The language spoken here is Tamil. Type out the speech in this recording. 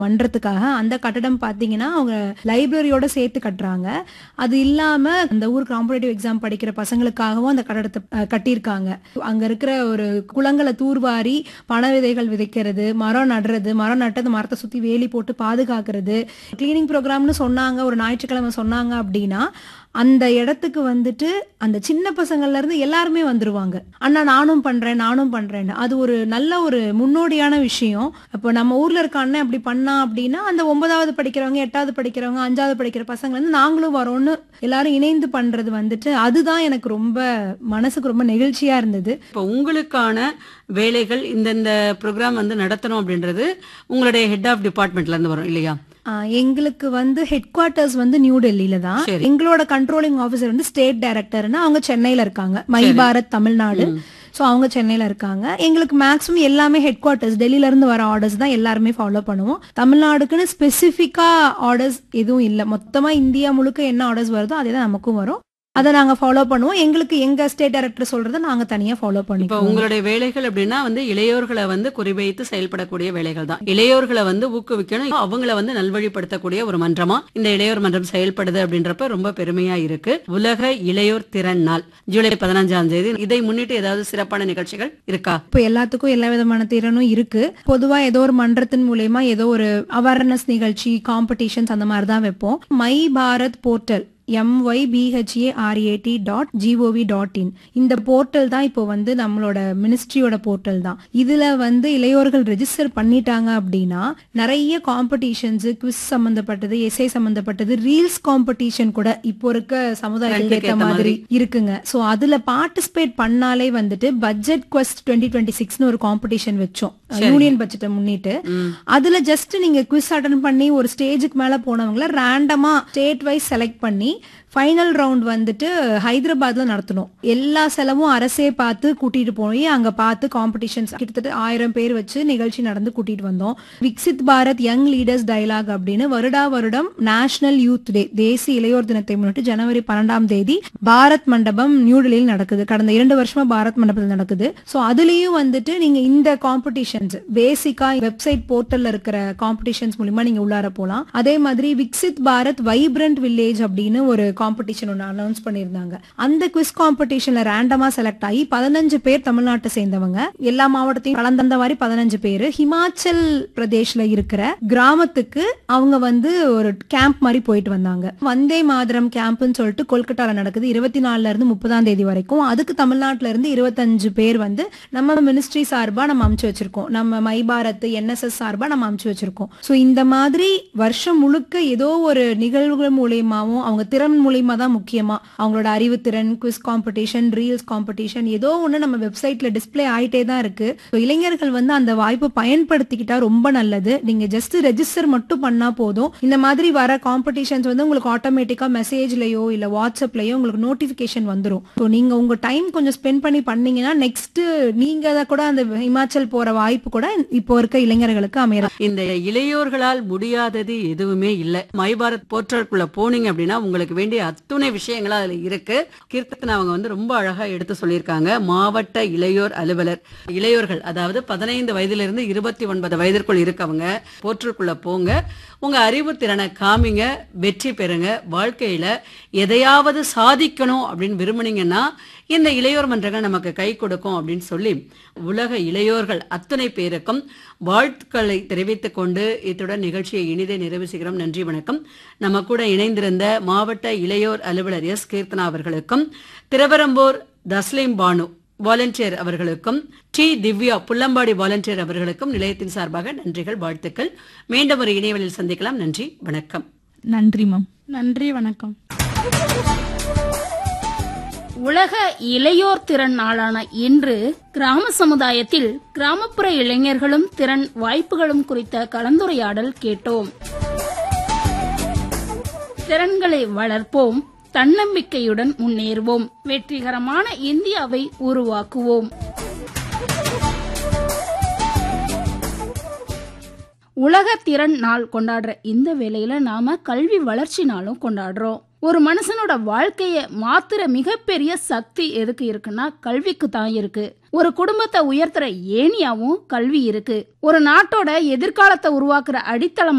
பண்றதுக்காக அந்த கட்டடம் பாத்தீங்கன்னா அவங்க லைப்ரரியோட சேர்த்து கட்டுறாங்க அது இல்லாம அந்த ஊர் காம்படேட்டிவ் எக்ஸாம் படிக்கிற பசங்களுக்காகவும் அந்த கட்டடத்தை அஹ், கட்டியிருக்காங்க அங்க இருக்கிற ஒரு குளங்களை தூர்வாரி பண விதைகள் விதைக்கிறது மரம் நடுறது மரம் நட்டது மரத்தை சுத்தி வேலி போட்டு பாதுகாக்கிறது கிளீனிங் ப்ரோக்ராம்னு சொன்னாங்க ஒரு ஞாயிற்றுக்கிழமை சொன்னாங்க அப்படின்னா அந்த இடத்துக்கு வந்துட்டு அந்த சின்ன பசங்கள்ல இருந்து எல்லாருமே வந்துருவாங்க அண்ணா நானும் பண்றேன் நானும் பண்றேன்னு அது ஒரு நல்ல ஒரு முன்னோடியான விஷயம் இப்போ நம்ம ஊர்ல இருக்க அண்ணன் அப்படி பண்ணா அப்படின்னா அந்த ஒன்பதாவது படிக்கிறவங்க எட்டாவது படிக்கிறவங்க அஞ்சாவது படிக்கிற பசங்க வந்து நாங்களும் வரோம்னு எல்லாரும் இணைந்து பண்றது வந்துட்டு அதுதான் எனக்கு ரொம்ப மனசுக்கு ரொம்ப நெகிழ்ச்சியா இருந்தது இப்போ உங்களுக்கான வேலைகள் இந்தந்த ப்ரோக்ராம் வந்து நடத்தணும் அப்படின்றது உங்களுடைய ஹெட் ஆஃப் டிபார்ட்மெண்ட்ல இருந்து வரும் இல்லையா ஆஹ் எங்களுக்கு வந்து ஹெட் குவார்ட்டர்ஸ் வந்து நியூ டெல்லியில தான் சரி. எங்களோட கண்ட்ரோலிங் ஆஃபீஸர் வந்து ஸ்டேட் டைரக்டர்னா அவங்க சென்னையில இருக்காங்க மை பாரத் தமிழ்நாடு சோ அவங்க சென்னையில இருக்காங்க எங்களுக்கு மேக்ஸிமம் எல்லாமே ஹெட் குவார்ட்டர்ஸ் டெல்லியில இருந்து வர ஆர்டர்ஸ் தான் எல்லாருமே ஃபாலோ பண்ணுவோம் தமிழ்நாடுக்குன்னு ஸ்பெசிஃபிக்கா ஆர்டர்ஸ் எதுவும் இல்ல மொத்தமா இந்தியா முழுக்க என்ன ஆர்டர்ஸ் வருதோ அதே தான் நமக்கும் வரும் அதை நாங்க ஃபாலோ பண்ணுவோம் எங்களுக்கு எங்க ஸ்டேட் டைரக்டர் சொல்றதை நாங்க தனியா ஃபாலோ இப்போ பண்ணிக்குவோம் உங்களுடைய வேலைகள் அப்படின்னா வந்து இளையோர்களை வந்து குறிவைத்து செயல்படக்கூடிய வேலைகள் தான் இளையோர்களை வந்து ஊக்குவிக்கணும் அவங்கள வந்து நல்வழிப்படுத்தக்கூடிய ஒரு மன்றமா இந்த இளையோர் மன்றம் செயல்படுது அப்படின்றப்ப ரொம்ப பெருமையா இருக்கு உலக இளையோர் திறன் நாள் ஜூலை பதினஞ்சாம் தேதி இதை முன்னிட்டு ஏதாவது சிறப்பான நிகழ்ச்சிகள் இருக்கா இப்போ எல்லாத்துக்கும் எல்லா விதமான திறனும் இருக்கு பொதுவா ஏதோ ஒரு மன்றத்தின் மூலயமா ஏதோ ஒரு அவேர்னஸ் நிகழ்ச்சி காம்படிஷன்ஸ் அந்த மாதிரி தான் வைப்போம் my Bharat portal எம்ஒய்பிஹெச்ஏஆர்ஏடி dot gov dot in இந்த போர்ட்டல் தான் இப்போ வந்து நம்மளோட மினிஸ்ட்ரியோட போர்ட்டல் தான் இதுல வந்து இளையோர்கள் ரெஜிஸ்டர் பண்ணிட்டாங்க அப்படின்னா நிறைய காம்படிஷன்ஸ் குவிஸ் சம்பந்தப்பட்டது எஸ்ஐ சம்பந்தப்பட்டது ரீல்ஸ் காம்படிஷன் கூட இப்போ இருக்க சமுதாயத்துக்கு Trend க்கு ஏத்த ஏத்த மாதிரி இருக்குங்க சோ அதுல பார்ட்டிசிபேட் பண்ணாலே வந்துட்டு பட்ஜெட் குவெஸ்ட் டுவெண்ட்டி டுவெண்ட்டி சிக்ஸ்னு ஒரு காம்படிஷன் வச்சோம் யூனியன் பட்ஜெட்டை முன்னிட்டு ம். அதுல ஜஸ்ட் நீங்க குவிஸ் அட்டன் பண்ணி ஒரு ஸ்டேஜுக்கு மேல போனவங்கள ரேண்டமா ஸ்டேட் வைஸ் செலக்ட் பண்ணி ஃபைனல் ரவுண்ட் வந்துட்டு ஹைதராபாத்ல நடத்தணும் எல்லா செலவும் அரசே பார்த்து கூட்டிட்டு போய் அங்க பார்த்து காம்படிஷன்ஸ் கிட்டத்தட்ட ஆயிரம் பேர் வச்சு நிகழ்ச்சி நடந்து கூட்டிட்டு வந்தோம் Viksit Bharat young leaders dialogue அப்படின்னு வருடா வருடம் நேஷனல் யூத் டே தேசிய இளையோர் தினத்தை முன்னிட்டு ஜனவரி பன்னெண்டாம் தேதி பாரத் மண்டபம் நியூ டெல்லியில் நடக்குது கடந்த இரண்டு வருஷமா பாரத் மண்டபத்தில் நடக்குது சோ அதுலயும் வந்துட்டு நீங்க இந்த காம்படிஷன்ஸ் பேசிக்கா வெப்சைட் போர்ட்டல்ல இருக்கிற காம்படிஷன்ஸ் மூலியமா நீங்க உள்ளார போலாம் அதே மாதிரி விக்சித் பாரத் வைப்ரண்ட் வில்லேஜ் அப்படின்னு ஒரு காம்படிஷன் ஒன்று அனௌன்ஸ் பண்ணியிருந்தாங்க அந்த குவிஸ் காம்படிஷன்ல ரேண்டமா செலக்ட் ஆகி பதினஞ்சு பேர் தமிழ்நாட்டை சேர்ந்தவங்க எல்லா மாவட்டத்தையும் கலந்தந்த மாதிரி பதினஞ்சு பேர் ஹிமாச்சல் பிரதேஷ்ல இருக்கிற கிராமத்துக்கு அவங்க வந்து ஒரு கேம்ப் மாதிரி போயிட்டு வந்தாங்க வந்தே மாதரம் கேம்ப்னு சொல்லிட்டு கொல்கட்டால நடக்குது இருபத்தி நாலுல இருந்து முப்பதாம் தேதி வரைக்கும் அதுக்கு தமிழ்நாட்டுல இருந்து இருபத்தஞ்சு பேர் வந்து நம்ம மினிஸ்ட்ரி சார்பா நம்ம அமுச்சு வச்சிருக்கோம் நம்ம மை பாரத் என்எஸ்எஸ் சார்பா நம்ம அமுச்சு வச்சிருக்கோம் சோ இந்த மாதிரி வருஷம் முழுக்க ஏதோ ஒரு நிகழ்வுகள் மூலியமாவும் அவங்க திறன் மூலியமா தான் முக்கியமா அவங்களோட அறிவுத்திறன் குவிஸ் காம்படிஷன் ரீல்ஸ் காம்படிஷன் ஏதோ ஒண்ணு நம்ம வெப்சைட்ல டிஸ்ப்ளே ஆயிட்டே தான் இருக்கு So, இளைஞர்கள் வந்து அந்த வாய்ப்பை பயன்படுத்திக்கிட்டா ரொம்ப நல்லது நீங்க ஜஸ்ட் ரெஜிஸ்டர் மட்டும் பண்ணா போதும் இந்த மாதிரி வர காம்படிஷன்ஸ் வந்து உங்களுக்கு ஆட்டோமேட்டிக்கா மெசேஜ்லயோ இல்ல வாட்ஸ்அப்லயோ உங்களுக்கு நோட்டிபிகேஷன் வந்துரும் ஸோ நீங்க உங்க டைம் கொஞ்சம் ஸ்பெண்ட் பண்ணி பண்ணீங்கன்னா நெக்ஸ்ட் நீங்க அதை கூட அந்த ஹிமாச்சல் போற வாய்ப்பு கூட இப்போ இருக்க இளைஞர்களுக்கு அமையறது இந்த இளையோர்களால் முடியாதது எதுவுமே இல்ல மை பாரத் போர்ட்டலுக்குள்ள போனீங்க அப்படின்னா உங்களுக்கு வேண்டிய அத்துணை விஷயங்களா அதுல இருக்கு கீர்த்தனை அவங்க வந்து ரொம்ப அழகா எடுத்து சொல்லியிருக்காங்க மாவட்ட இளையோர் அலுவலர் இளையோர்கள் அதாவது பதினைந்து வயதிலிருந்து இருபத்தி ஒன்பது வயதிற்குள் இருக்கவங்க போர்ட்டலுக்குள்ள போங்க உங்க அறிவு திறனை காமிங்க வெற்றி பெறுங்க வாழ்க்கையில எதையாவது சாதிக்கணும் அப்படின்னு விரும்புனீங்கன்னா இந்த இளையோர் மன்றங்கள் நமக்கு கை கொடுக்கும் அப்படின்னு சொல்லி உலக இளையோர்கள் அத்தனை பேருக்கும் வாழ்த்துக்களை தெரிவித்துக் கொண்டு இத்துடன் நிகழ்ச்சியை இனிதே நிறைவு செய்கிறோம் நன்றி வணக்கம் நம்ம கூட இணைந்திருந்த மாவட்ட இளையோர் அலுவலர் எஸ் கீர்த்தனா அவர்களுக்கும் திருவரம்பூர் தஸ்லீம் பானு வாலண்டியர் அவர்களுக்கும் டி திவ்யா புல்லம்பாடி வாலண்டியர் அவர்களுக்கும் நிலையத்தின் சார்பாக நன்றிகள் வாழ்த்துக்கள் மீண்டும் ஒரு இணையவழியில் சந்திக்கலாம் நன்றி வணக்கம் நன்றி மேம் நன்றி வணக்கம் உலக இளையோர் திறன் நாளான இன்று கிராம சமுதாயத்தில் கிராமப்புற இளைஞர்களும் திறன் வாய்ப்புகளும் குறித்த கலந்துரையாடல் கேட்டோம் திறன்களை வளர்ப்போம் தன்னம்பிக்கையுடன் முன்னேறுவோம் வெற்றிகரமான இந்தியாவை உருவாக்குவோம் உலக திறன் நாள் கொண்டாடுற இந்த வேளையில நாம கல்வி வளர்ச்சி நாளும் கொண்டாடுறோம் ஒரு மனுஷனோட வாழ்க்கைய மாத்துற மிகப்பெரிய சக்தி எதுக்கு இருக்குன்னா கல்விக்கு தான் இருக்கு ஒரு குடும்பத்தை உயர்த்துற ஏணியாவும் கல்வி இருக்கு ஒரு நாட்டோட எதிர்காலத்தை உருவாக்குற அடித்தளம்